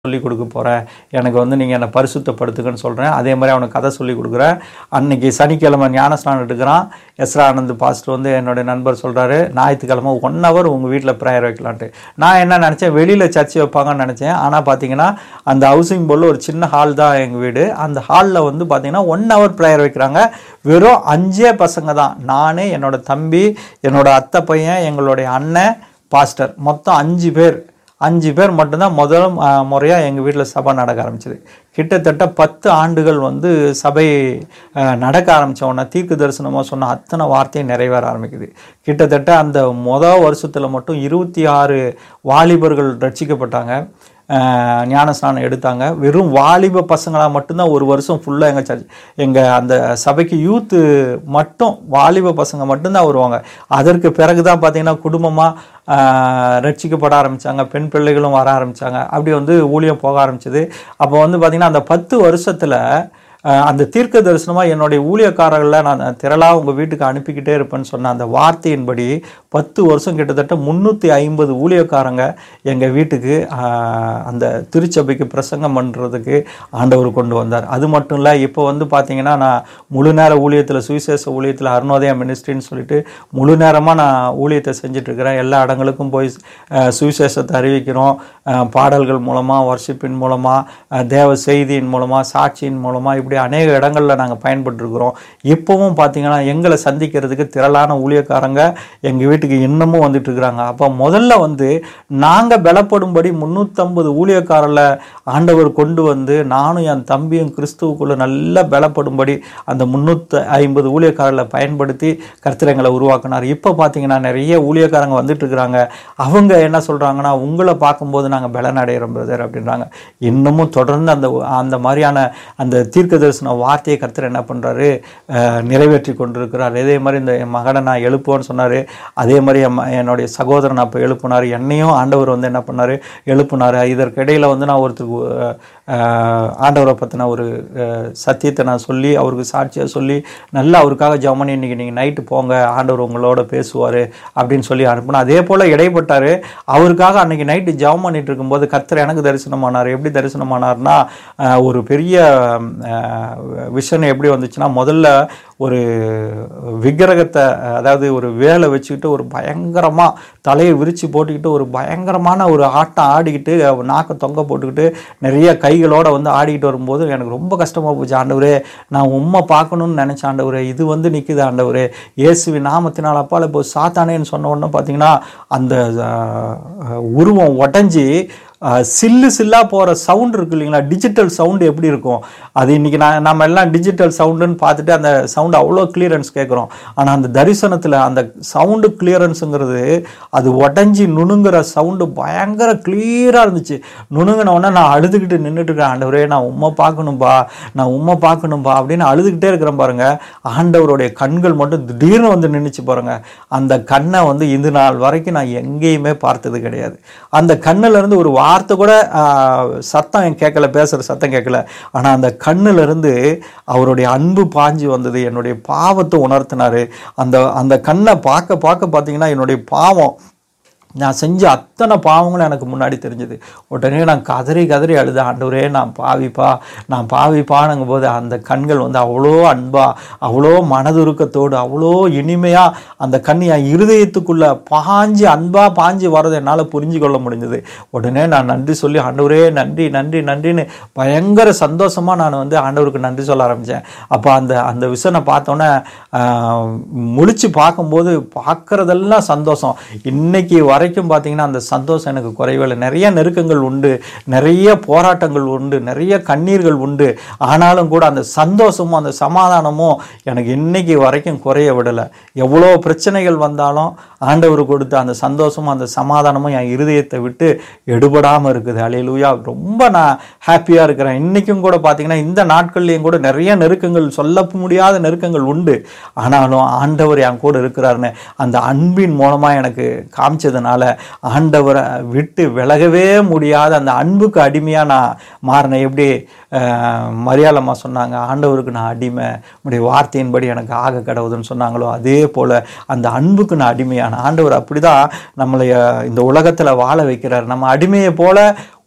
சொல்லி கொடுக்க போகிறேன் எனக்கு வந்து நீங்கள் என்னை பரிசுத்தப்படுத்துங்கன்னு சொல்கிறேன் அதே மாதிரி அவனுக்கு கதை சொல்லி கொடுக்குறேன் அன்னைக்கு சனிக்கிழமை ஞானஸ்நானம் எடுக்கிறான் எஸ்ரா ஆனந்த் பாஸ்டர் வந்து என்னுடைய நண்பர் சொல்கிறாரு ஞாயிற்றுக்கிழமை ஒன் ஹவர் உங்கள் வீட்டில் ப்ரேயர் வைக்கலான்ட்டு நான் என்ன நினச்சேன் வெளியில் சர்ச்சை வைப்பாங்கன்னு நினச்சேன் ஆனால் பார்த்தீங்கன்னா அந்த ஹவுசிங் போர்டில் ஒரு சின்ன ஹால் தான் எங்கள் வீடு அந்த ஹாலில் வந்து பார்த்தீங்கன்னா ஒன் ஹவர் ப்ரேயர் வைக்கிறாங்க வெறும் அஞ்சே பசங்க தான் நான் என்னோட தம்பி என்னோட அத்தை பையன் எங்களுடைய அண்ணன் பாஸ்டர் மொத்தம் அஞ்சு பேர் அஞ்சு பேர் மட்டும்தான் முதல் முறையாக எங்கள் வீட்டில் சபை நடக்க ஆரம்பிச்சது கிட்டத்தட்ட பத்து ஆண்டுகள் வந்து சபை அஹ், நடக்க ஆரம்பித்த உடனே தீர்க்க தரிசனமாக சொன்ன அத்தனை வார்த்தையும் நிறைவேற ஆரம்பிக்குது கிட்டத்தட்ட அந்த மொதல் வருஷத்தில் மட்டும் இருபத்தி ஆறு வாலிபர்கள் ரட்சிக்கப்பட்டாங்க அஹ், ஞானஸ்நானம் எடுத்தாங்க வெறும் வாலிப பசங்களாக மட்டும்தான் ஒரு வருஷம் ஃபுல்லாக எங்கள் சர்ச் எங்கள் அந்த சபைக்கு யூத்து மட்டும் வாலிப பசங்க மட்டும்தான் வருவாங்க அதற்கு பிறகு தான் பார்த்தீங்கன்னா குடும்பமாக ரட்சிக்கப்பட ஆரம்பித்தாங்க பெண் பிள்ளைகளும் வர ஆரம்பித்தாங்க அப்படி வந்து ஊழியம் போக ஆரம்பிச்சது அப்போ வந்து பார்த்திங்கன்னா அந்த பத்து வருஷத்தில் அஹ் அந்த தீர்க்க தரிசனமாக என்னுடைய ஊழியக்காரர்களை நான் திரளாக உங்கள் வீட்டுக்கு அனுப்பிக்கிட்டே இருப்பேன்னு சொன்ன அந்த வார்த்தையின்படி பத்து வருஷம் கிட்டத்தட்ட முந்நூற்றி ஐம்பது ஊழியக்காரங்க எங்கள் வீட்டுக்கு அஹ், அந்த திருச்சபைக்கு பிரசங்கம் பண்ணுறதுக்கு ஆண்டவர் கொண்டு வந்தார் அது மட்டும் இல்லை இப்போ வந்து பார்த்தீங்கன்னா நான் முழு நேர ஊழியத்தில் சுவிசேஷ ஊழியத்தில் அருணோதயா மினிஸ்ட்ரின்னு சொல்லிட்டு முழு நேரமாக நான் ஊழியத்தை செஞ்சுட்ருக்கிறேன் எல்லா இடங்களுக்கும் போய் அஹ், சுவிசேஷத்தை அறிவிக்கிறோம் அஹ், பாடல்கள் மூலமாக வர்ஷிப்பின் மூலமாக தேவ செய்தியின் மூலமாக சாட்சியின் மூலமாக இப்படி அநேக இடங்களில் நாங்கள் பயன்பட்டுருக்குறோம் இப்போவும் பார்த்தீங்கன்னா எங்களை சந்திக்கிறதுக்கு திரளான ஊழியக்காரங்க எங்கள் வீட்டுக்கு இன்னமும் வந்துட்டு இருக்கிறாங்க அப்போ முதல்ல வந்து நாங்கள் பலப்படும்படி முந்நூற்றம்பது ஊழியக்காரர்ல ஆண்டவர் கொண்டு வந்து நானும் என் தம்பியும் கிறிஸ்துவுக்குள்ள நல்லா பலப்படும்படி அந்த முந்நூற்றி ஐம்பது ஊழியக்காரர்களை பயன்படுத்தி கர்த்தர் எங்களை உருவாக்குனார் இப்போ பார்த்தீங்கன்னா நிறைய ஊழியக்காரங்க வந்துட்டு இருக்கிறாங்க அவங்க என்ன சொல்கிறாங்கன்னா உங்களை பார்க்கும்போது நாங்கள் பலன் அடைகிறோம் பிரதர் அப்படின்றாங்க இன்னமும் தொடர்ந்து அந்த அந்த மாதிரியான அந்த தீர்க்க தரிசன வார்த்தையை கர்த்தர் என்ன பண்ணுறாரு நிறைவேற்றி கொண்டிருக்கிறார் இதே மாதிரி இந்த என் மகனை நான் எழுப்புவேன்னு சொன்னார் அதே மாதிரி என் ம- என்னுடைய சகோதரன் அப்போ எழுப்புனார் என்னையும் ஆண்டவர் வந்து என்ன பண்ணார் எழுப்புனார் இதற்கிடையில் வந்து நான் ஒருத்தருக்கு அஹ், ஆண்டவரை பற்றின ஒரு அஹ், சத்தியத்தை நான் சொல்லி அவருக்கு சாட்சியாக சொல்லி நல்லா அவருக்காக ஜெபம் பண்ணி இன்றைக்கி நீங்கள் நைட்டு போங்க ஆண்டவர் உங்களோட பேசுவார் அப்படின்னு சொல்லி அனுப்புனா அதே போல் இடைப்பட்டார் அவருக்காக அன்னைக்கு நைட்டு ஜெபம் பண்ணிட்டு இருக்கும்போது கர்த்தர் எனக்கு தரிசனமானார் எப்படி தரிசனமானார்னா அஹ், ஒரு பெரிய விஷன் எப்படி வந்துச்சுன்னா முதல்ல ஒரு விக்கிரகத்தை அதாவது ஒரு வேலை வச்சுக்கிட்டு ஒரு பயங்கரமாக தலையை விரித்து போட்டுக்கிட்டு ஒரு பயங்கரமான ஒரு ஆட்டம் ஆடிக்கிட்டு நாக்கை தொங்க போட்டுக்கிட்டு நிறைய கைகளோட வந்து ஆடிக்கிட்டு வரும்போது எனக்கு ரொம்ப கஷ்டமாக போச்சு ஆண்டவரே நான் உண்மை பார்க்கணும்னு நினச்ச ஆண்டவரே இது வந்து நிற்குது ஆண்டவரே இயேசுவின் நாமத்தினால் அப்பால் இப்போ சாத்தானேன்னு சொன்ன உடனே பார்த்தீங்கன்னா அந்த அஹ், உருவம் உடஞ்சி அஹ், சில்லு சில்லாக போகிற சவுண்ட் இருக்கு இல்லைங்களா டிஜிட்டல் சவுண்டு எப்படி இருக்கும் அது இன்றைக்கி நான் நம்ம எல்லாம் டிஜிட்டல் சவுண்டுன்னு பார்த்துட்டு அந்த சவுண்டு அவ்வளோ கிளியரன்ஸ் கேட்குறோம் ஆனால் அந்த தரிசனத்தில் அந்த சவுண்டு கிளியரன்ஸுங்கிறது அது உடஞ்சி நுணுங்குற சவுண்டு பயங்கர கிளியராக இருந்துச்சு நுணுங்கின உடனே நான் அழுதுகிட்டு நின்றுட்டு இருக்கேன் ஆண்டவரே நான் உம்மை பார்க்கணும்பா நான் உம்மை பார்க்கணும்பா அப்படின்னு அழுதுகிட்டே இருக்கிறேன் பாருங்க ஆண்டவருடைய கண்கள் மட்டும் திடீர்னு வந்து நின்றுச்சு பாருங்க அந்த கண்ணை வந்து இது நாள் வரைக்கும் நான் எங்கேயுமே பார்த்தது கிடையாது அந்த கண்ணுல இருந்து ஒரு வார்த்தை கூட ஆஹ், சத்தம் கேட்கல பேசுகிற சத்தம் கேட்கல ஆனால் அந்த கண்ணுல இருந்து அவருடைய அன்பு பாஞ்சு வந்தது என்னுடைய பாவத்தை உணர்த்தினாரு அந்த அந்த கண்ணை பார்க்க பார்க்க பார்த்தீங்கன்னா என்னுடைய பாவம் நான் செஞ்ச அத்தனை பாவங்களும் எனக்கு முன்னாடி தெரிஞ்சது உடனே நான் கதறி கதறி அழுத ஆண்டவரே நான் பாவிப்பா நான் பாவிப்பானுங்கும் போது அந்த கண்கள் வந்து அவ்வளோ அன்பா அவ்வளோ மனதுருக்கத்தோடு அவ்வளோ இனிமையாக அந்த கண் என் இருதயத்துக்குள்ளே பாஞ்சு அன்பா பாஞ்சு வரதை என்னால் புரிஞ்சு கொள்ள முடிஞ்சது உடனே நான் நன்றி சொல்லி ஆண்டவரே நன்றி நன்றி நன்றின்னு பயங்கர சந்தோஷமாக நான் வந்து ஆண்டவருக்கு நன்றி சொல்ல ஆரம்பித்தேன் அப்போ அந்த அந்த விஷனை பார்த்தோன்னே முழிச்சு பார்க்கும்போது பார்க்குறதெல்லாம் சந்தோஷம் இன்னைக்கு வரைக்கும் பார்த்தீங்கன்னா அந்த சந்தோஷம் எனக்கு குறைவே இல்லை நிறைய நெருக்கங்கள் உண்டு நிறைய போராட்டங்கள் உண்டு நிறைய கண்ணீர்கள் உண்டு ஆனாலும் கூட அந்த சந்தோஷமும் அந்த சமாதானமும் எனக்கு இன்னைக்கு வரைக்கும் குறைய விடலை எவ்வளோ பிரச்சனைகள் வந்தாலும் ஆண்டவர் கொடுத்த அந்த சந்தோஷமும் அந்த சமாதானமும் என் இருதயத்தை விட்டு எடுபடாமல் இருக்குது அலையிலூயா ரொம்ப நான் ஹாப்பியாக இருக்கிறேன் இன்றைக்கும் கூட பார்த்தீங்கன்னா இந்த நாட்கள்லேயும் கூட நிறைய நெருக்கங்கள் சொல்ல முடியாத நெருக்கங்கள் உண்டு ஆனாலும் ஆண்டவர் என் கூட இருக்கிறாருன்னு அந்த அன்பின் மூலமாக எனக்கு காமிச்சதுனால ஆண்டவரை விட்டு விலகவே முடியாத அந்த அன்புக்கு அடிமையாக நான் மாறினேன் எப்படி அஹ், மரியாளம்மா சொன்னாங்க ஆண்டவருக்கு நான் அடிமை உடைய வார்த்தையின்படி எனக்கு ஆக கடவுதுன்னு சொன்னாங்களோ அதே போல் அந்த அன்புக்கு நான் அடிமையான ஆண்டவர் அப்படிதான் நம்மளை அஹ், இந்த உலகத்தில் வாழ வைக்கிறார் நம்ம அடிமையை போல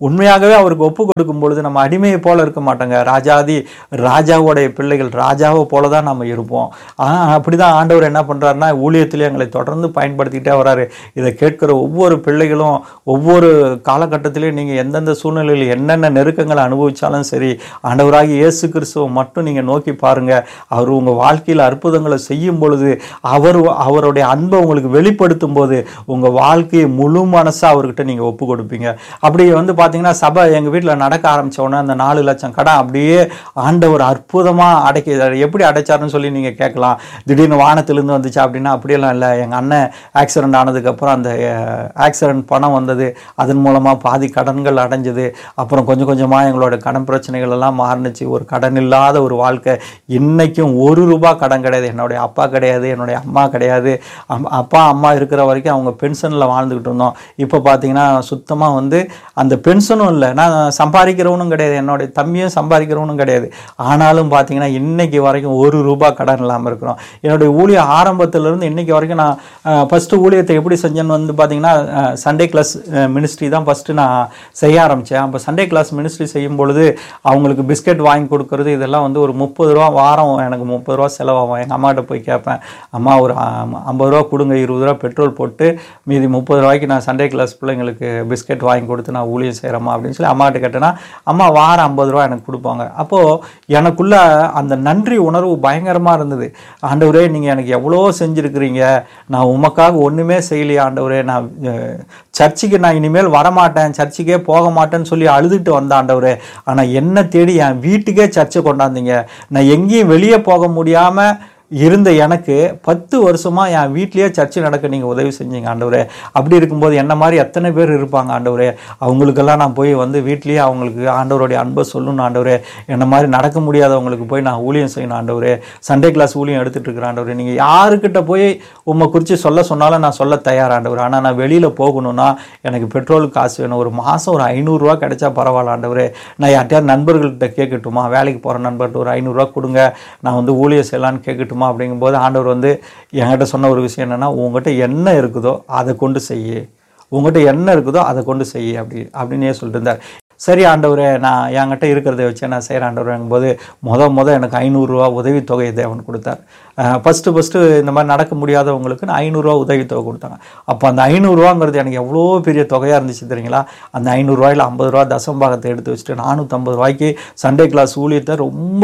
உண்மையாகவே அவருக்கு ஒப்பு கொடுக்கும் பொழுது நம்ம அடிமையை போல இருக்க மாட்டோங்க ராஜாதி ராஜாவோடைய பிள்ளைகள் ராஜாவை போல தான் நம்ம இருப்போம் ஆனால் அப்படி தான் ஆண்டவர் என்ன பண்ணுறாருன்னா ஊழியத்திலே எங்களை தொடர்ந்து பயன்படுத்திக்கிட்டே வராரு இதை கேட்கிற ஒவ்வொரு பிள்ளைகளும் ஒவ்வொரு காலகட்டத்திலையும் நீங்கள் எந்தெந்த சூழ்நிலையில் என்னென்ன நெருக்கங்களை அனுபவிச்சாலும் சரி ஆண்டவராகி இயேசு கிறிஸ்துவை மட்டும் நீங்கள் நோக்கி பாருங்க அவர் உங்கள் வாழ்க்கையில் அற்புதங்களை செய்யும் பொழுது அவர் அவருடைய அன்பை உங்களுக்கு வெளிப்படுத்தும் போது உங்கள் வாழ்க்கையை முழு மனசாக அவர்கிட்ட நீங்கள் ஒப்பு கொடுப்பீங்க அப்படி வந்து பார்த்தீங்கன்னா சபை எங்கள் வீட்டில் நடக்க ஆரம்பிச்ச உடனே அந்த நாலு லட்சம் கடன் அப்படியே ஆண்டவர் அற்புதமாக அடைக்க எப்படி அடைச்சாருன்னு சொல்லி நீங்கள் கேட்கலாம் திடீர்னு வானத்திலிருந்து வந்துச்சு அப்படின்னா அப்படியெல்லாம் இல்லை எங்கள் அண்ணன் ஆக்சிடென்ட் ஆனதுக்கப்புறம் அந்த ஆக்சிடென்ட் பணம் வந்தது அதன் மூலமாக பாதி கடன்கள் அடைஞ்சது அப்புறம் கொஞ்சம் கொஞ்சமாக எங்களோட கடன் பிரச்சனைகள் எல்லாம் மாறுனுச்சு ஒரு கடன் இல்லாத ஒரு வாழ்க்கை இன்னைக்கும் ஒரு ரூபாய் கடன் கிடையாது என்னுடைய அப்பா கிடையாது என்னுடைய அம்மா கிடையாது அம்- அப்பா அம்மா இருக்கிற வரைக்கும் அவங்க பென்ஷனில் வாழ்ந்துக்கிட்டு இருந்தோம் இப்போ பார்த்தீங்கன்னா சுத்தமாக வந்து அந்த பென்ஷனும் இல்லை நான் சம்பாதிக்கிறவனும் கிடையாது என்னுடைய தம்பியும் சம்பாதிக்கிறவனும் கிடையாது ஆனாலும் பார்த்தீங்கன்னா இன்னைக்கு வரைக்கும் ஒரு ரூபாய் கடன் இல்லாமல் இருக்கிறோம் என்னுடைய ஊழிய ஆரம்பத்திலிருந்து இன்னைக்கு வரைக்கும் நான் ஃபஸ்ட்டு ஊழியத்தை எப்படி செஞ்சேன்னு வந்து பார்த்தீங்கன்னா சண்டே கிளாஸ் மினிஸ்ட்ரி தான் ஃபஸ்ட்டு நான் செய்ய ஆரம்பித்தேன் அப்போ சண்டே கிளாஸ் மினிஸ்ட்ரி செய்யும் பொழுது அவங்களுக்கு பிஸ்கட் வாங்கி கொடுக்கறது இதெல்லாம் வந்து ஒரு முப்பது ரூபா வாரம் எனக்கு முப்பது ரூபா செலவாகும் எங்கள் அம்மாட்ட போய் கேட்பேன் அம்மா ஒரு ஆம், ஐம்பது ரூபா கொடுங்க இருபது ரூபா பெட்ரோல் போட்டு மீதி முப்பது ரூபாய்க்கு நான் சண்டே கிளாஸ் பிள்ளைங்களுக்கு பிஸ்கட் வாங்கி கொடுத்து நான் ஊழியம் செய்கிறேம்மா அப்படின்னு சொல்லி அம்மாட்ட கேட்டேன்னா அம்மா வாரம் ஐம்பது ரூபா எனக்கு கொடுப்பாங்க அப்போது எனக்குள்ள அந்த நன்றி உணர்வு பயங்கரமாக இருந்தது ஆண்டவரே நீங்கள் எனக்கு எவ்வளோ செஞ்சுருக்கிறீங்க நான் உமக்காக ஒன்றுமே செய்யலையே ஆண்டவரே நான் அஹ், சர்ச்சுக்கு நான் இனிமேல் வரமாட்டேன் சர்ச்சுக்கே போக மாட்டேன்னு சொல்லி அழுதுட்டு வந்த ஆண்டவரே ஆனால் என்ன தேடி என் வீட்டுக்கே சர்ச்சை கொண்டாந்தீங்க நான் எங்கேயும் வெளியே போக முடியாமல் இருந்த எனக்கு பத்து வருஷமா என் வீட்லயே சர்ச்சு நடக்க நீங்கள் உதவி செஞ்சீங்க ஆண்டவரே அப்படி இருக்கும்போது என்ன மாதிரி எத்தனை பேர் இருப்பாங்க ஆண்டவரே அவங்களுக்கெல்லாம் நான் போய் வந்து வீட்லயே அவங்களுக்கு ஆண்டவருடைய அன்பை சொல்லணும் ஆண்டவரே என்ன மாதிரி நடக்க முடியாதவங்களுக்கு போய் நான் ஊழியம் செய்யணும் ஆண்டவரே சண்டே கிளாஸ் ஊழியம் எடுத்துட்டு இருக்கிறேன் ஆண்டவரே நீங்கள் யாருக்கிட்ட போய் உம்மை குறித்து சொல்ல சொன்னாலும் நான் சொல்ல தயார் ஆண்டவரே ஆனால் நான் வெளியில் போகணும்னா எனக்கு பெட்ரோலுக்கு காசு வேணும் ஒரு மாதம் ஒரு ஐநூறுரூவா கிடைச்சா பரவாயில்ல ஆண்டவரே நான் யார்ட்டையாவது நண்பர்கள்ட்ட கேட்கட்டுமா வேலைக்கு போகிற நண்பர்கிட்ட ஒரு ஐநூறுரூவா கொடுங்க நான் வந்து ஊழியம் செய்யலான்னு கேட்கட்டுமா அப்படிங்கும்போது ஆண்டவர் வந்து என்கிட்ட சொன்ன ஒரு விஷயம் என்னென்னா உங்ககிட்ட என்ன இருக்குதோ அதை கொண்டு செய்யு உங்ககிட்ட என்ன இருக்குதோ அதை கொண்டு செய்யு அப்படி அப்படின்னே சொல்லிட்டு இருந்தார் சரி ஆண்டவரே நான் என்கிட்ட இருக்கிறத வச்சு நான் செய்கிறேன் ஆண்டவரேங்கும்போது முத முத எனக்கு ஐநூறுரூவா உதவித்தொகை தேவன் கொடுத்தார் ஃபஸ்ட்டு ஃபஸ்ட்டு இந்த மாதிரி நடக்க முடியாதவங்களுக்கு நான் ஐநூறுரூவா உதவித்தொகை கொடுத்தாங்க அப்போ அந்த ஐநூறுரூவாங்கிறது எனக்கு எவ்வளோ பெரிய தொகையாக இருந்துச்சு தெரியுங்களா அந்த ஐநூறுரூவாயில் ஐம்பது ரூபா தசம்பாகத்தை எடுத்து வச்சுட்டு நானூற்றம்பது ரூபாய்க்கு சண்டே கிளாஸ் ஊழியத்தை ரொம்ப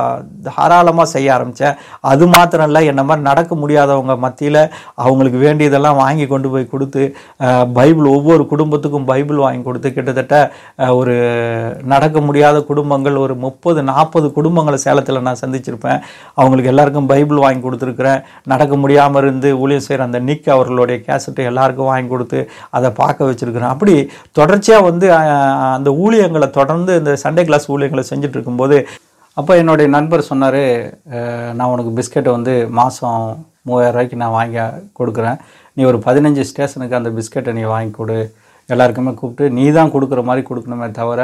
தாராளமாக செய்ய ஆரம்பித்தேன் அது மாத்திரம் இல்லை என்ன மாதிரி நடக்க முடியாதவங்க மத்தியில் அவங்களுக்கு வேண்டியதெல்லாம் வாங்கி கொண்டு போய் கொடுத்து அஹ், பைபிள் ஒவ்வொரு குடும்பத்துக்கும் பைபிள் வாங்கி கொடுத்து கிட்டத்தட்ட அஹ், ஒரு நடக்க முடியாத குடும்பங்கள் ஒரு முப்பது நாற்பது குடும்பங்களை சேலத்தில் நான் சந்திச்சிருப்பேன் அவங்களுக்கு எல்லாருக்கும் பைபிள் வாங்கி கொடுத்துருக்குறேன் நடக்க முடியாமல் இருந்து ஊழியம் செய்கிற அந்த நிக் அவர்களுடைய கேசட்டை எல்லாருக்கும் வாங்கி கொடுத்து அதை பார்க்க வச்சிருக்கிறேன் அப்படி தொடர்ச்சியாக வந்து அஹ், அந்த ஊழியங்களை தொடர்ந்து இந்த சண்டே கிளாஸ் ஊழியங்களை செஞ்சுட்டு இருக்கும்போது அப்போ என்னுடைய நண்பர் சொன்னார் நான் உனக்கு பிஸ்கெட்டை வந்து மாதம் மூவாயிரம் ரூபாய்க்கு நான் வாங்கி கொடுக்குறேன் நீ ஒரு பதினஞ்சு ஸ்டேஷனுக்கு அந்த பிஸ்கெட்டை நீ வாங்கி கொடு எல்லாருக்குமே கூப்பிட்டு நீ தான் கொடுக்குற மாதிரி கொடுக்கணுமே தவிர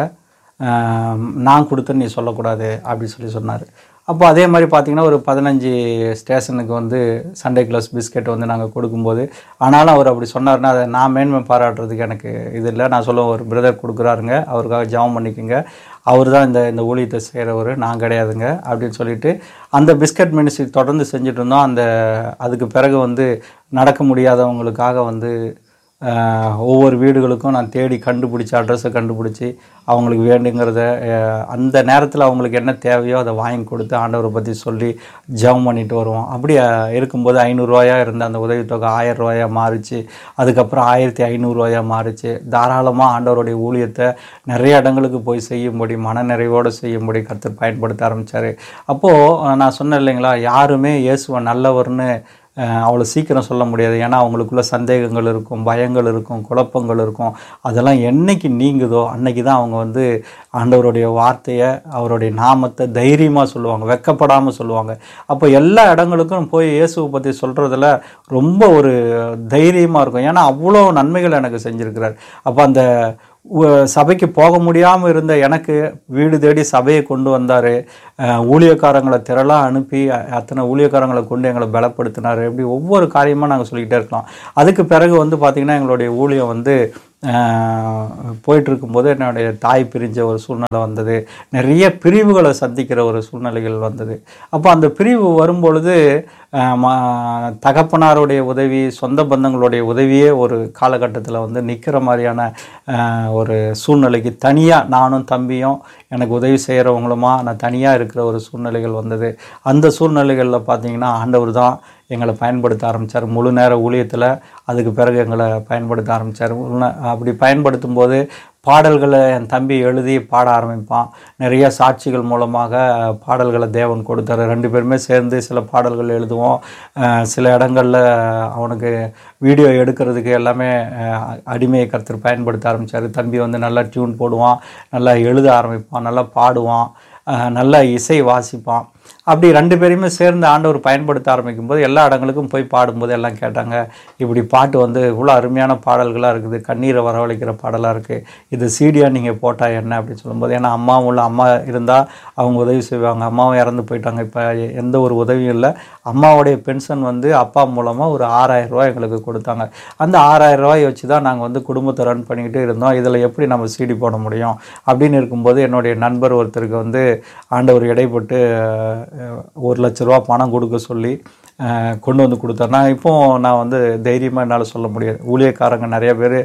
ஆஹ், நான் கொடுத்தேன்னு நீ சொல்லக்கூடாது அப்படி சொல்லி சொன்னார் அப்போ அதே மாதிரி பார்த்தீங்கன்னா ஒரு பதினஞ்சு ஸ்டேஷனுக்கு வந்து சண்டே கிளாஸ் பிஸ்கெட் வந்து நாங்கள் கொடுக்கும்போது ஆனாலும் அவர் அப்படி சொன்னார்னா அதை நான் மேன்மை பாராட்டுறதுக்கு எனக்கு இது இல்லை நான் சொல்லுவேன் ஒரு பிரதர் கொடுக்குறாருங்க அவருக்காக ஜெபம் பண்ணிக்கோங்க அவர் தான் இந்த இந்த ஊழியத்தை செய்கிறவர் நான் கிடையாதுங்க அப்படின்னு சொல்லிட்டு அந்த பிஸ்கட் மினிஸ்ட்ரி தொடர்ந்து செஞ்சுட்டு இருந்தோம் அந்த அதுக்கு பிறகு வந்து நடக்க முடியாதவங்களுக்காக வந்து ஆஹ், ஒவ்வொரு வீடுகளுக்கும் நான் தேடி கண்டுபிடிச்சி அட்ரஸை கண்டுபிடிச்சி அவங்களுக்கு வேண்டுங்கிறத ஆஹ், அந்த நேரத்தில் அவங்களுக்கு என்ன தேவையோ அதை வாங்கி கொடுத்து ஆண்டவரை பற்றி சொல்லி ஜெபம் பண்ணிட்டு வருவோம் அப்படி ஆஹ், இருக்கும்போது ஐநூறுரூவாயா இருந்த அந்த உதவித்தொகை ஆயிரம் ரூபாயா மாறுச்சு அதுக்கப்புறம் ஆயிரத்தி ஐநூறுரூவாயா மாறுச்சு தாராளமாக ஆண்டவருடைய ஊழியத்தை நிறைய இடங்களுக்கு போய் செய்யும்படி மனநிறைவோடு செய்யும்படி கர்த்தர் பயன்படுத்த ஆரம்பித்தார் அப்போது நான் சொன்னேன் இல்லைங்களா யாருமே இயேசுவை நல்லவர்னு அஹ், அவ்வளோ சீக்கிரம் சொல்ல முடியாது ஏன்னா அவங்களுக்குள்ள சந்தேகங்கள் இருக்கும் பயங்கள் இருக்கும் குழப்பங்கள் இருக்கும் அதெல்லாம் என்னைக்கு நீங்குதோ அன்னைக்கு தான் அவங்க வந்து ஆண்டவருடைய வார்த்தையை அவருடைய நாமத்தை தைரியமாக சொல்லுவாங்க வெக்கப்படாமல் சொல்லுவாங்க அப்போ எல்லா இடங்களுக்கும் போய் இயேசுவை பற்றி சொல்கிறதுல ரொம்ப ஒரு தைரியமாக இருக்கும் ஏன்னா அவ்வளோ நன்மைகள் எனக்கு செஞ்சுருக்கிறார் அப்போ அந்த உ- சபைக்கு போக முடியாமல் இருந்த எனக்கு வீடு தேடி சபையை கொண்டு வந்தார் ஊழியக்காரங்களை திரளாக அனுப்பி அ- அத்தனை ஊழியக்காரங்களை கொண்டு எங்களை பலப்படுத்தினார் இப்படி ஒவ்வொரு காரியமாக நாங்கள் சொல்லிக்கிட்டே இருக்கலாம் அதுக்கு பிறகு வந்து பார்த்திங்கன்னா எங்களுடைய ஊழியம் வந்து போயிட்டு இருக்கும்போது என்னுடைய தாய் பிரிஞ்ச ஒரு சூழ்நிலை வந்தது நிறைய பிரிவுகளை சந்திக்கிற ஒரு சூழ்நிலைகள் வந்தது அப்போ அந்த பிரிவு வரும்பொழுது ஆஹ் ம- தகப்பனாருடைய உதவி சொந்த பந்தங்களுடைய உதவியே ஒரு காலகட்டத்தில் வந்து நிற்கிற மாதிரியான ஆஹ் ஒரு சூழ்நிலைக்கு தனியாக நானும் தம்பியும் எனக்கு உதவி செய்கிறவங்களுமா நான் தனியாக இருக்கிற ஒரு சூழ்நிலைகள் வந்தது அந்த சூழ்நிலைகளில் பார்த்தீங்கன்னா ஆண்டவர் தான் எங்களை பயன்படுத்த ஆரம்பித்தார் முழு நேர ஊழியத்தில் அதுக்கு பிறகு எங்களை பயன்படுத்த ஆரம்பித்தார் அப்படி பயன்படுத்தும் போது பாடல்களை என் தம்பி எழுதி பாட ஆரம்பிப்பான் நிறைய சாட்சிகள் மூலமாக பாடல்களை தேவன் கொடுத்தாரு ரெண்டு பேருமே சேர்ந்து சில பாடல்கள் எழுதுவோம் அஹ் சில இடங்களில் அவனுக்கு வீடியோ எடுக்கிறதுக்கு எல்லாமே அஹ் அடிமையை கருத்தர் பயன்படுத்த ஆரம்பித்தார் தம்பி வந்து நல்லா டியூன் போடுவான் நல்லா எழுத ஆரம்பிப்பான் நல்லா பாடுவான் அஹ் நல்லா இசை வாசிப்பான் அப்படி ரெண்டு பேரையுமே சேர்ந்து ஆண்டவர் பயன்படுத்த ஆரம்பிக்கும் போது எல்லா இடங்களுக்கும் போய் பாடும்போது எல்லாம் கேட்டாங்க இப்படி பாட்டு வந்து இவ்வளோ அருமையான பாடல்களாக இருக்குது கண்ணீரை வரவழைக்கிற பாடலாக இருக்குது இது சீடியாக நீங்கள் போட்டால் என்ன அப்படின்னு சொல்லும்போது ஏன்னா அம்மாவும் உள்ள அம்மா இருந்தால் அவங்க உதவி செய்வாங்க அம்மாவும் இறந்து போயிட்டாங்க இப்போ எந்த ஒரு உதவியும் இல்லை அம்மாவுடைய பென்ஷன் வந்து அப்பா மூலமாக ஒரு ஆறாயிரம் ரூபாய் எங்களுக்கு கொடுத்தாங்க அந்த ஆறாயிரம் ரூபாய் வச்சு தான் நாங்கள் வந்து குடும்பத்தை ரன் பண்ணிக்கிட்டு இருந்தோம் இதில் எப்படி நம்ம சீடி போட முடியும் அப்படின்னு இருக்கும்போது என்னுடைய நண்பர் ஒருத்தருக்கு வந்து ஆண்டவர் இடைப்பட்டு அஹ், ஒரு லட்ச ரூபா பணம் கொடுக்க சொல்லி அஹ், கொண்டு வந்து கொடுத்தார் நான் இப்போ நான் வந்து தைரியமாக என்னால் சொல்ல முடியாது ஊழியக்காரங்க நிறைய பேர்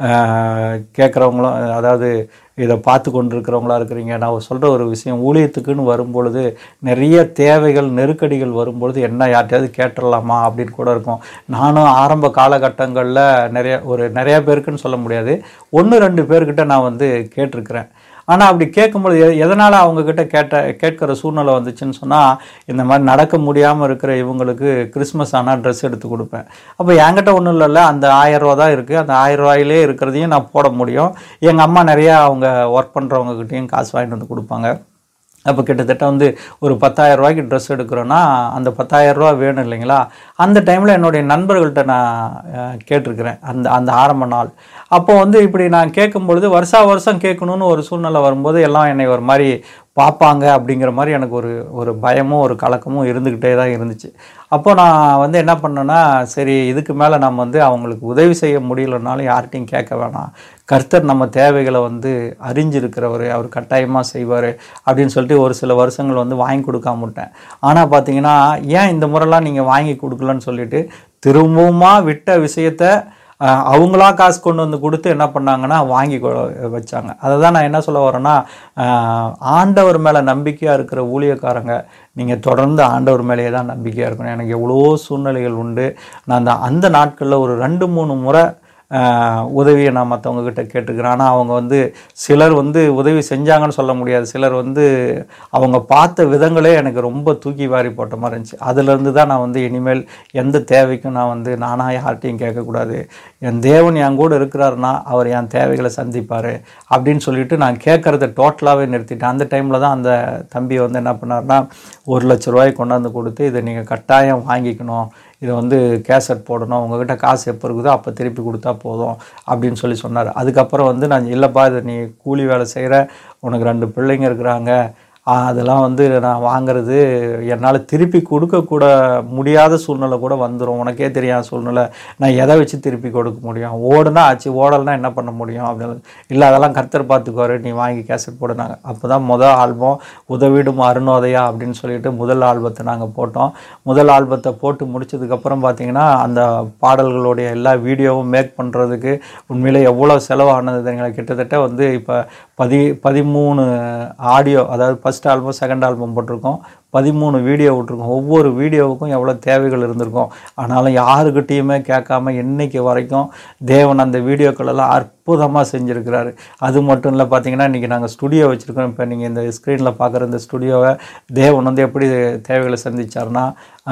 கேட்குறவங்களும் அதாவது இதை பார்த்து கொண்டிருக்கிறவங்களா இருக்கிறீங்க நான் சொல்கிற ஒரு விஷயம் ஊழியத்துக்குன்னு வரும்பொழுது நிறைய தேவைகள் நெருக்கடிகள் வரும்பொழுது என்ன யார்ட்டையாவது கேட்டுடலாமா அப்படின்னு கூட இருக்கும் நானும் ஆரம்ப காலகட்டங்களில் நிறைய ஒரு நிறைய பேருக்குன்னு சொல்ல முடியாது ஒன்று ரெண்டு பேர்கிட்ட நான் வந்து கேட்டிருக்கிறேன் ஆனால் அப்படி கேட்கும்போது எ- எதனால் அவங்கக்கிட்ட கேட்ட கேட்குற சூழ்நிலை வந்துச்சுன்னு சொன்னால் இந்த மாதிரி நடக்க முடியாமல் இருக்கிற இவங்களுக்கு கிறிஸ்மஸ் ஆனால் ட்ரெஸ் எடுத்து கொடுப்பேன் அப்போ என்கிட்ட ஒன்றும் இல்லைல்ல அந்த ஆயிரம் ரூபா தான் இருக்குது அந்த ஆயிரம் ரூபாயிலே இருக்கிறதையும் நான் போட முடியும் எங்கள் அம்மா நிறையா அவங்க ஒர்க் பண்ணுறவங்கக்கிட்டேயும் காசு வாங்கிட்டு வந்து கொடுப்பாங்க அப்போ கிட்டத்தட்ட வந்து ஒரு பத்தாயிரம் ரூபாய்க்கு ட்ரெஸ் எடுக்கிறோன்னா அந்த பத்தாயிரம் ரூபா வேணும் இல்லைங்களா அந்த டைமில் என்னுடைய நண்பர்கள்ட்ட நான் அஹ், கேட்டிருக்கிறேன் அந்த அந்த ஆரம்ப நாள் அப்போ வந்து இப்படி நான் கேட்கும் பொழுது வருஷா வருஷம் கேட்கணும்னு ஒரு சூழ்நிலை வரும்போது எல்லாம் என்னை ஒரு மாதிரி பார்ப்பாங்க அப்படிங்கிற மாதிரி எனக்கு ஒரு ஒரு பயமும் ஒரு கலக்கமும் இருந்துக்கிட்டே தான் இருந்துச்சு அப்போ நான் வந்து என்ன பண்ணேன்னா சரி இதுக்கு மேலே நம்ம வந்து அவங்களுக்கு உதவி செய்ய முடியலனாலும் யார்கிட்டையும் கேட்க வேணாம் கர்த்தர் நம்ம தேவைகளை வந்து அறிஞ்சிருக்கிறவர் அவர் கட்டாயமாக செய்வார் அப்படின்னு சொல்லிட்டு ஒரு சில வருஷங்கள் வந்து வாங்கி கொடுக்காம விட்டேன் ஆனால் பார்த்தீங்கன்னா ஏன் இந்த முறைலாம் நீங்கள் வாங்கி கொடுக்கலன்னு சொல்லிட்டு திரும்பவுமா விட்ட விஷயத்த அஹ், அவங்களா காசு கொண்டு வந்து கொடுத்து என்ன பண்ணாங்கன்னா வாங்கி கொ- வச்சாங்க அதை தான் நான் என்ன சொல்ல வரேன்னா அஹ், ஆண்டவர் மேலே நம்பிக்கையாக இருக்கிற ஊழியக்காரங்க நீங்கள் தொடர்ந்து ஆண்டவர் மேலேயே தான் நம்பிக்கையாக இருக்கணும் எனக்கு எவ்வளோ சூழ்நிலைகள் உண்டு நான் அந்த அந்த நாட்களில் ஒரு ரெண்டு மூணு முறை ஆஹ் உதவியை நான் மற்றவங்க கிட்ட கேட்டுக்கிறேன் ஆனால் அவங்க வந்து சிலர் வந்து உதவி செஞ்சாங்கன்னு சொல்ல முடியாது சிலர் வந்து அவங்க பார்த்த விதங்களே எனக்கு ரொம்ப தூக்கி வாரி போட்ட மாதிரி இருந்துச்சு அதுலேருந்து தான் நான் வந்து இனிமேல் எந்த தேவைக்கும் நான் வந்து நானாக யார்ட்டையும் கேட்கக்கூடாது என் தேவன் என் கூட இருக்கிறாருன்னா அவர் என் தேவைகளை சந்திப்பார் அப்படின்னு சொல்லிட்டு நான் கேட்குறத டோட்டலாகவே நிறுத்திட்டேன் அந்த டைமில் தான் அந்த தம்பி வந்து என்ன பண்ணாருன்னா ஒரு லட்ச ரூபாய் கொண்டாந்து கொடுத்து இதை நீங்கள் கட்டாயம் வாங்கிக்கணும் இதை வந்து கேசட் போடணும் உங்ககிட்ட காசு எப்போ இருக்குதோ அப்போ திருப்பி கொடுத்தா போதும் அப்படின்னு சொல்லி சொன்னார் அதுக்கப்புறம் வந்து நான் இல்லைப்பா இது நீ கூலி வேலை செய்கிற உனக்கு ரெண்டு பிள்ளைங்க இருக்கிறாங்க ஆ, அதெல்லாம் வந்து நான் வாங்குறது என்னால் திருப்பி கொடுக்கக்கூட முடியாத சூழ்நிலை கூட வந்துடும் உனக்கே தெரியாத சூழ்நிலை நான் எதை வச்சு திருப்பி கொடுக்க முடியும் ஓடுனா ஆச்சு ஓடலைன்னா என்ன பண்ண முடியும் அப்படின்னு இல்லை அதெல்லாம் கர்த்தர் பார்த்துக்குவாரு நீ வாங்கி கேசட் போடுனாங்க அப்போ தான் முதல் ஆல்பம் உதவிடும் அருணோதயா அப்படின்னு சொல்லிட்டு முதல் ஆல்பத்தை நாங்கள் போட்டோம் முதல் ஆல்பத்தை போட்டு முடிச்சதுக்கப்புறம் பார்த்தீங்கன்னா அந்த பாடல்களுடைய எல்லா வீடியோவும் மேக் பண்ணுறதுக்கு உண்மையிலே எவ்வளோ செலவானது தெரியுங்களா கிட்டத்தட்ட வந்து இப்போ பதி பதிமூணு ஆடியோ அதாவது ஃபஸ்ட் ஆல்பம் செகண்ட் ஆல்பம் போட்டிருக்கோம் பதிமூணு வீடியோ விட்ருக்கோம் ஒவ்வொரு வீடியோவுக்கும் எவ்வளோ தேவைகள் இருந்திருக்கும் ஆனாலும் யாருக்கிட்டேயுமே கேட்காம இன்னைக்கு வரைக்கும் தேவன் அந்த வீடியோக்களெல்லாம் அற்புதமாக செஞ்சுருக்கிறாரு அது மட்டும் இல்லை பார்த்தீங்கன்னா இன்றைக்கி நாங்கள் ஸ்டுடியோ வச்சுருக்கோம் இப்போ நீங்கள் இந்த ஸ்க்ரீனில் பார்க்குற இந்த ஸ்டுடியோவை தேவன் வந்து எப்படி தேவைகளை சந்திச்சார்னா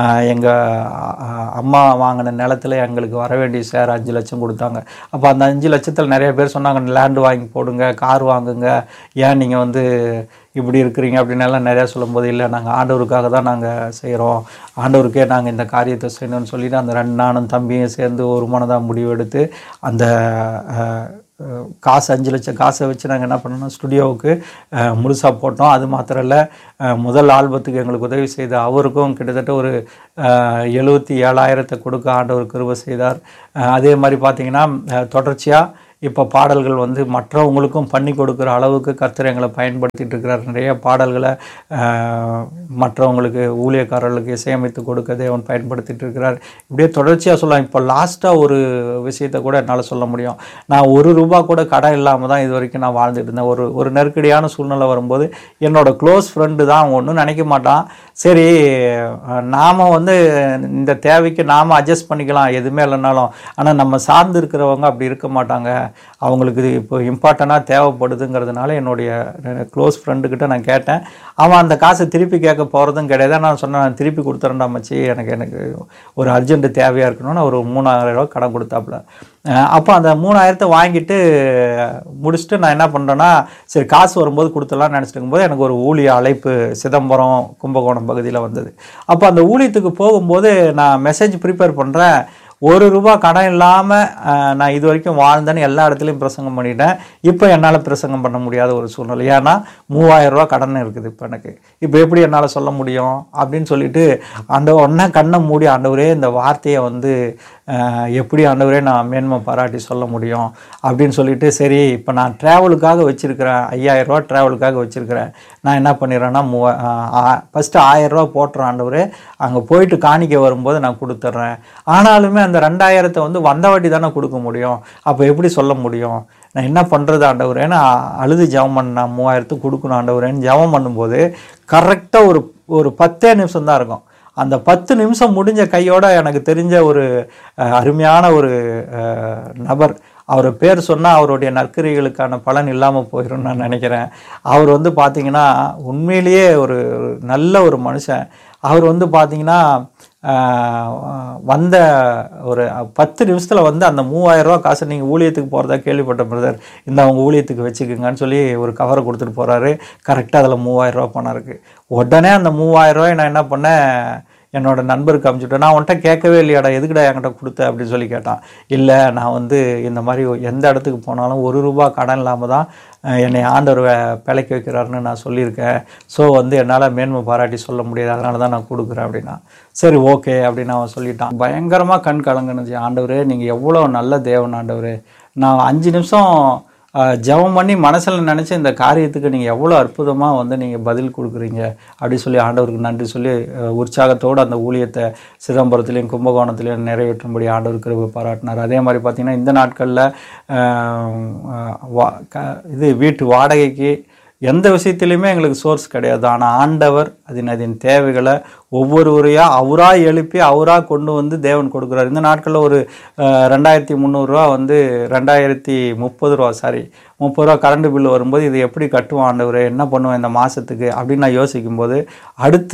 எங்கள் அம்மா வாங்கின நிலத்துல எங்களுக்கு வர வேண்டிய ஷேர் அஞ்சு லட்சம் கொடுத்தாங்க அப்போ அந்த அஞ்சு லட்சத்தில் நிறைய பேர் சொன்னாங்க லேண்டு வாங்கி போடுங்க கார் வாங்குங்க ஏன் நீங்கள் வந்து இப்படி இருக்கிறீங்க அப்படின்னு எல்லாம் நிறையா சொல்லும்போது இல்லை நாங்கள் ஆண்டவருக்காக தான் நாங்கள் செய்கிறோம் ஆண்டவருக்கே நாங்கள் இந்த காரியத்தை செய்யணும்னு சொல்லிட்டு அந்த ரெண்டு நானும் தம்பியும் சேர்ந்து ஒரு மனதாக முடிவெடுத்து அந்த அஹ், அஹ், காசு அஞ்சு லட்சம் காசை வச்சு நாங்கள் என்ன பண்ணோம் ஸ்டுடியோவுக்கு முழுசாக போட்டோம் அது மாத்திரம் இல்லை அஹ், முதல் ஆல்பத்துக்கு எங்களுக்கு உதவி செய்த அவருக்கும் கிட்டத்தட்ட ஒரு எழுபத்தி ஏழாயிரத்தை கொடுக்க ஆண்டவர் கிருபை செய்தார் அஹ், அதே மாதிரி பார்த்தீங்கன்னா தொடர்ச்சியாக இப்போ பாடல்கள் வந்து மற்றவங்களுக்கும் பண்ணி கொடுக்குற அளவுக்கு கர்த்தர் எங்களை பயன்படுத்திட்டு இருக்கிறார் நிறைய பாடல்களை ஆஹ், மற்றவங்களுக்கு ஊழியக்காரர்களுக்கு இசையமைத்து கொடுக்க தேவன் பயன்படுத்திட்டு இருக்கிறார் இப்படியே தொடர்ச்சியாக சொல்லலாம் இப்போ லாஸ்ட்டாக ஒரு விஷயத்தை கூட என்னால் சொல்ல முடியும் நான் ஒரு ரூபா கூட கடன் இல்லாமல் தான் இது வரைக்கும் நான் வாழ்ந்துட்டு இருந்தேன் ஒரு ஒரு நெருக்கடியான சூழ்நிலை வரும்போது என்னோட க்ளோஸ் ஃப்ரெண்டு தான் ஒன்றும் நினைக்க மாட்டான் சரி அஹ், நாம வந்து இந்த தேவைக்கு நாம் அட்ஜஸ்ட் பண்ணிக்கலாம் எதுவுமே இல்லைனாலும் ஆனால் நம்ம சார்ந்து இருக்கிறவங்க அப்படி இருக்க மாட்டாங்க அவங்களுக்கு இது இப்போ இம்பார்ட்டண்ட்டாக தேவைப்படுதுங்கிறதுனால என்னுடைய க்ளோஸ் ஃப்ரெண்டுக்கிட்ட நான் கேட்டேன் அவன் அந்த காசை திருப்பி கேட்க போகிறதும் கிடையாது நான் சொன்னேன் நான் திருப்பி கொடுத்துறேன்டா மச்சி எனக்கு எனக்கு ஒரு அர்ஜென்ட் தேவையாக இருக்கணும்னு ஒரு மூணாயிரம் ரூபா கடன் கொடுத்தாப்புல அஹ் அப்போ அந்த மூணாயிரத்தை வாங்கிட்டு முடிச்சுட்டு நான் என்ன பண்ணுறேன்னா சரி காசு வரும்போது கொடுத்துடலாம்னு நினச்சிட்டு இருக்கும்போது எனக்கு ஒரு ஊழிய அழைப்பு சிதம்பரம் கும்பகோணம் பகுதியில் வந்தது அப்போ அந்த ஊழியத்துக்கு போகும்போது நான் மெசேஜ் ப்ரிப்பேர் பண்ணுறேன் ஒரு ரூபா கடன் இல்லாமல் நான் இது வரைக்கும் வாழ்ந்தேன்னு எல்லா இடத்துலையும் பிரசங்கம் பண்ணிட்டேன் இப்போ என்னால் பிரசங்கம் பண்ண முடியாத ஒரு சூழ்நிலை ஏன்னா மூவாயிரம் ரூபா கடன் இருக்குது இப்போ எனக்கு இப்போ எப்படி என்னால் சொல்ல முடியும் அப்படின்னு சொல்லிட்டு அந்த ஒன்றா கண்ணை மூடி ஆண்டவரே இந்த வார்த்தையை வந்து அஹ், எப்படி ஆண்டவரே நான் மேன்மை பாராட்டி சொல்ல முடியும் அப்படின்னு சொல்லிட்டு சரி இப்போ நான் ட்ராவலுக்காக வச்சுருக்கிறேன் ஐயாயிரம் ரூபா ட்ராவலுக்காக வச்சுருக்கிறேன் நான் என்ன பண்ணிடுறேன்னா மூவா ஃபஸ்ட்டு ஆயிரரூவா போட்டுறேன் ஆண்டவரே அங்கே போயிட்டு காணிக்க வரும்போது நான் கொடுத்துட்றேன் ஆனாலுமே அந்த ரெண்டாயிரத்தை வந்து வந்த வாட்டி தானே கொடுக்க முடியும் அப்போ எப்படி சொல்ல முடியும் நான் என்ன பண்ணுறது ஆண்டவரே நான் அழுது ஜெபம் பண்ணேன் மூவாயிரத்துக்கு கொடுக்கணும் ஆண்டவரேன்னு ஜெபம் பண்ணும்போது கரெக்டாக ஒரு ஒரு பத்தே நிமிஷம் தான் இருக்கும் அந்த பத்து நிமிஷம் முடிஞ்ச கையோட எனக்கு தெரிஞ்ச ஒரு அஹ், அருமையான ஒரு அஹ், நபர் அவர் பேர் சொன்னால் அவருடைய நற்கரிகளுக்கான பலன் இல்லாமல் போயிடும்னு நான் நினைக்கிறேன் அவர் வந்து பார்த்தீங்கன்னா உண்மையிலேயே ஒரு நல்ல ஒரு மனுஷன் அவர் வந்து பார்த்தீங்கன்னா ஆஹ், வந்த ஒரு பத்து நிமிஷத்தில் வந்து அந்த மூவாயிரம் ரூபா காசை நீங்கள் ஊழியத்துக்கு போகிறதா கேள்விப்பட்ட பிரதர் இந்த அவங்க ஊழியத்துக்கு வச்சுக்கோங்கன்னு சொல்லி ஒரு கவரை கொடுத்துட்டு போகிறாரு கரெக்டாக அதில் மூவாயிரம் ரூபா பணம் இருக்குது உடனே அந்த மூவாயிரம் ரூபாய் நான் என்ன பண்ணேன் என்னோட நண்பருக்கு அமுச்சுட்டேன் நான் உன்கிட்ட கேட்கவே இல்லையாடா எதுக்குடா என்கிட்ட கொடுத்த அப்படின்னு சொல்லி கேட்டான் இல்லை நான் வந்து இந்த மாதிரி எந்த இடத்துக்கு போனாலும் ஒரு ரூபா கடன் இல்லாமல் தான் அஹ், என்னை ஆண்டவர் வே- பிழைக்க வைக்கிறாருன்னு நான் சொல்லியிருக்கேன் ஸோ வந்து என்னால் மேன்மை பாராட்டி சொல்ல முடியாது அதனால தான் நான் கொடுக்குறேன் அப்படின்னா சரி ஓகே அப்படின்னு அவன் சொல்லிட்டான் பயங்கரமாக கண் கலங்குனுச்சு ஆண்டவரே நீங்கள் எவ்வளோ நல்ல தேவன் ஆண்டவரே நான் அஞ்சு நிமிஷம் ஆஹ் ஜெபம் பண்ணி மனசில் நினச்ச இந்த காரியத்துக்கு நீங்கள் எவ்வளோ அற்புதமாக வந்து நீங்கள் பதில் கொடுக்குறீங்க அப்படி சொல்லி ஆண்டவருக்கு நன்றி சொல்லி ஆஹ் உற்சாகத்தோடு அந்த ஊழியத்தை சிதம்பரத்துலேயும் கும்பகோணத்துலேயும் நிறைவேற்றும்படி ஆண்டவர் கிருபை பாராட்டினார் அதே மாதிரி பார்த்திங்கன்னா இந்த நாட்களில் இது வீட்டு வாடகைக்கு எந்த விஷயத்துலையுமே எங்களுக்கு சோர்ஸ் கிடையாது ஆனால் ஆண்டவர் அதன் அதன் தேவைகளை ஒவ்வொருவரையாக அவராக எழுப்பி அவராக கொண்டு வந்து தேவன் கொடுக்குறார் இந்த நாட்களில் ஒரு அஹ், ரெண்டாயிரத்தி முந்நூறுரூவா வந்து ரெண்டாயிரத்தி முப்பது ரூபா சாரி முப்பது ரூபா கரண்ட் பில் வரும்போது இது எப்படி கட்டுவோம் ஆண்டவர் என்ன பண்ணுவோம் இந்த மாதத்துக்கு அப்படின்னு நான் யோசிக்கும்போது அடுத்த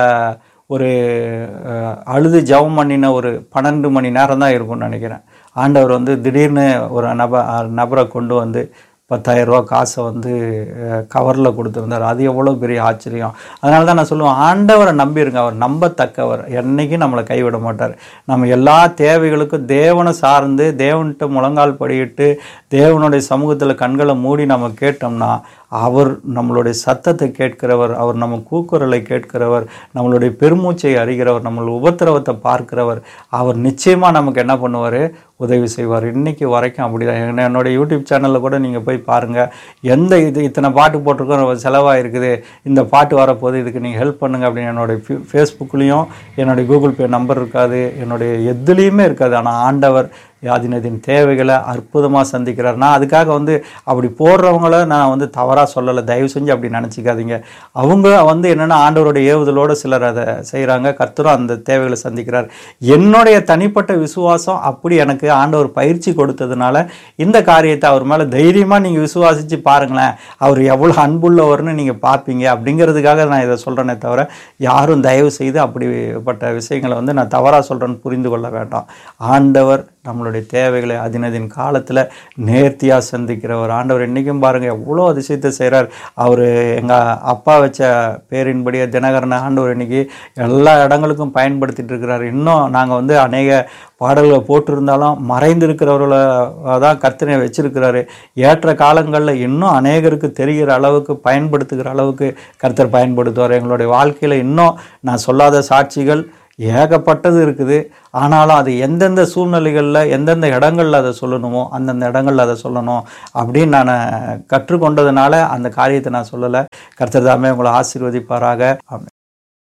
ஒரு அஹ், அழுது ஜெபம் பண்ணின ஒரு பன்னெண்டு மணி நேரம் தான் இருக்கும்னு நினைக்கிறேன் ஆண்டவர் வந்து திடீர்னு ஒரு நப நபரை கொண்டு வந்து பத்தாயிரம் ரூபா காசை வந்து கவரில் கொடுத்துருந்தார் அது எவ்வளோ பெரிய ஆச்சரியம் அதனால தான் நான் சொல்லுவேன் ஆண்டவரை நம்பியிருங்க அவர் நம்பத்தக்கவர் என்னைக்கும் நம்மளை கைவிட மாட்டார் நம்ம எல்லா தேவைகளுக்கும் தேவனை சார்ந்து தேவன்கிட்ட முழங்கால் படியிட்டு தேவனுடைய சமூகத்தில் கண்களை மூடி நம்ம கேட்டோம்னா அவர் நம்மளுடைய சத்தத்தை கேட்கிறவர் அவர் நம்ம கூக்குரலை கேட்கிறவர் நம்மளுடைய பெருமூச்சை அறிகிறவர் நம்மளுடைய உபத்திரவத்தை பார்க்கிறவர் அவர் நிச்சயமாக நமக்கு என்ன பண்ணுவார் உதவி செய்வார் இன்னைக்கு வரைக்கும் அப்படிதான் என்ன- என்னோட யூடியூப் சேனலில் கூட நீங்கள் போய் பாருங்கள் எந்த இது இத்தனை பாட்டு போட்டிருக்கோம் செலவாக இருக்குது இந்த பாட்டு வரப்போகுது இதுக்கு நீங்கள் ஹெல்ப் பண்ணுங்க அப்படின்னு என்னோட ஃபேஸ்புக்லேயும் என்னுடைய கூகுள் பே நம்பர் இருக்காது என்னுடைய எதுலேயுமே இருக்காது ஆனால் ஆண்டவர் அதினதின் தேவைகளை அற்புதமாக சந்திக்கிறார் நான் அதுக்காக வந்து அப்படி போடுறவங்கள நான் வந்து தவறாக சொல்லலை தயவு செஞ்சு அப்படி நினச்சிக்காதீங்க அவங்க வந்து என்னென்னா ஆண்டவருடைய ஏவுதலோடு சிலர் அதை செய்கிறாங்க கர்த்தரும் அந்த தேவைகளை சந்திக்கிறார் என்னுடைய தனிப்பட்ட விசுவாசம் அப்படி எனக்கு ஆண்டவர் பயிற்சி கொடுத்ததுனால இந்த காரியத்தை அவர் மேலே தைரியமாக நீங்கள் விசுவாசித்து பாருங்களேன் அவர் எவ்வளோ அன்புள்ளவர்னு நீங்கள் பார்ப்பீங்க அப்படிங்கிறதுக்காக நான் இதை சொல்கிறேனே தவிர யாரும் தயவு செய்து அப்படிப்பட்ட விஷயங்களை வந்து நான் தவறாக சொல்கிறேன்னு புரிந்து கொள்ள வேண்டாம் ஆண்டவர் நம்மளுடைய தேவைகளை அதினதின் காலத்தில் நேர்த்தியாக சந்திக்கிறவர் ஆண்டவர் இன்றைக்கும் பாருங்கள் எவ்வளோ அதிசயத்தை செய்கிறார் அவர் எங்கள் அப்பா வச்ச பேரின்படியே தினகரனை ஆண்டவர் இன்னைக்கு எல்லா இடங்களுக்கும் பயன்படுத்திட்டு இருக்கிறார் இன்னும் நாங்கள் வந்து அநேக பாடல்களை போட்டிருந்தாலும் மறைந்திருக்கிறவர்களை தான் கர்த்தனை வச்சிருக்கிறாரு ஏற்ற காலங்களில் இன்னும் அநேகருக்கு தெரிகிற அளவுக்கு பயன்படுத்துகிற அளவுக்கு கர்த்தர் பயன்படுத்துவார் எங்களுடைய வாழ்க்கையில் இன்னும் நான் சொல்லாத சாட்சிகள் ஏகப்பட்டது இருக்குது ஆனாலும் அது எந்தெந்த சூழ்நிலைகளில் எந்தெந்த இடங்களில் அதை சொல்லணுமோ அந்தந்த இடங்களில் அதை சொல்லணும் அப்படின்னு நான் கற்றுக்கொண்டதுனால அந்த காரியத்தை நான் சொல்லலை கர்த்தர் தாமே உங்களை ஆசீர்வதிப்பாராக ஆமென்